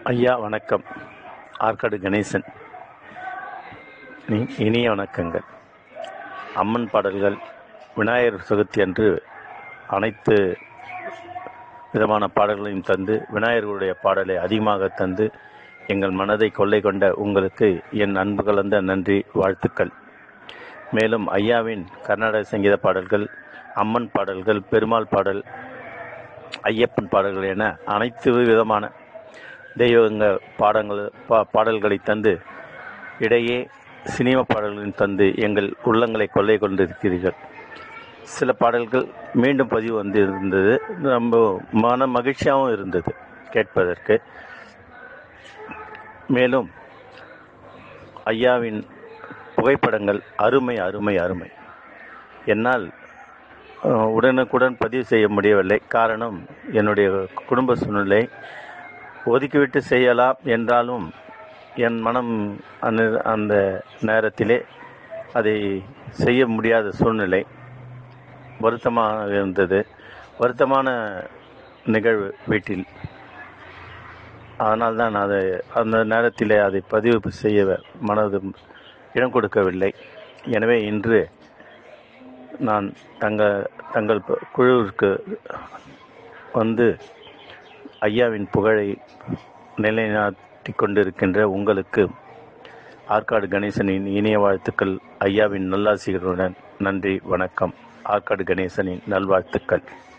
ஐயா வணக்கம் ஆற்காடு கணேசன் இனி- இனிய வணக்கங்கள் அம்மன் பாடல்கள் விநாயகர் சதுர்த்தி அன்று அனைத்து விதமான பாடல்களையும் தந்து விநாயகருடைய பாடலை அதிகமாக தந்து எங்கள் மனதை கொள்ளை கொண்ட உங்களுக்கு என் அன்பு கலந்த நன்றி வாழ்த்துக்கள் மேலும் ஐயாவின் கர்நாடக சங்கீத பாடல்கள் அம்மன் பாடல்கள் பெருமாள் பாடல் ஐயப்பன் பாடல்கள் என அனைத்து விதமான தெய்வங்க பாடங்கள் பா பாடல்களை தந்து இடையே சினிமா பாடல்களையும் தந்து எங்கள் உள்ளங்களை கொள்ளை கொண்டிருக்கிறீர்கள் சில பாடல்கள் மீண்டும் பதிவு வந்திருந்தது ரொம்ப மன மகிழ்ச்சியாகவும் இருந்தது கேட்பதற்கு மேலும் ஐயாவின் புகைப்படங்கள் அருமை அருமை அருமை என்னால் அஹ், உடனுக்குடன் பதிவு செய்ய முடியவில்லை காரணம் என்னுடைய குடும்ப சூழ்நிலை ஒதுக்கிவிட்டு செய்யலாம் என்றாலும் என் மனம் அந்த அந்த நேரத்திலே அதை செய்ய முடியாத சூழ்நிலை வருத்தமாக இருந்தது வருத்தமான நிகழ்வு வீட்டில் அதனால் தான் அதை அந்த நேரத்திலே அதை பதிவு செய்ய மனது இடம் கொடுக்கவில்லை எனவே இன்று நான் தங்க தங்கள் ப- குழுவிற்கு வந்து ஐயாவின் புகழை நிலைநாட்டிக் கொண்டிருக்கின்ற உங்களுக்கு ஆற்காடு கணேசனின் இனிய வாழ்த்துக்கள் ஐயாவின் நல்லாசிகளுடன் நன்றி வணக்கம் ஆற்காடு கணேசனின் நல்வாழ்த்துக்கள்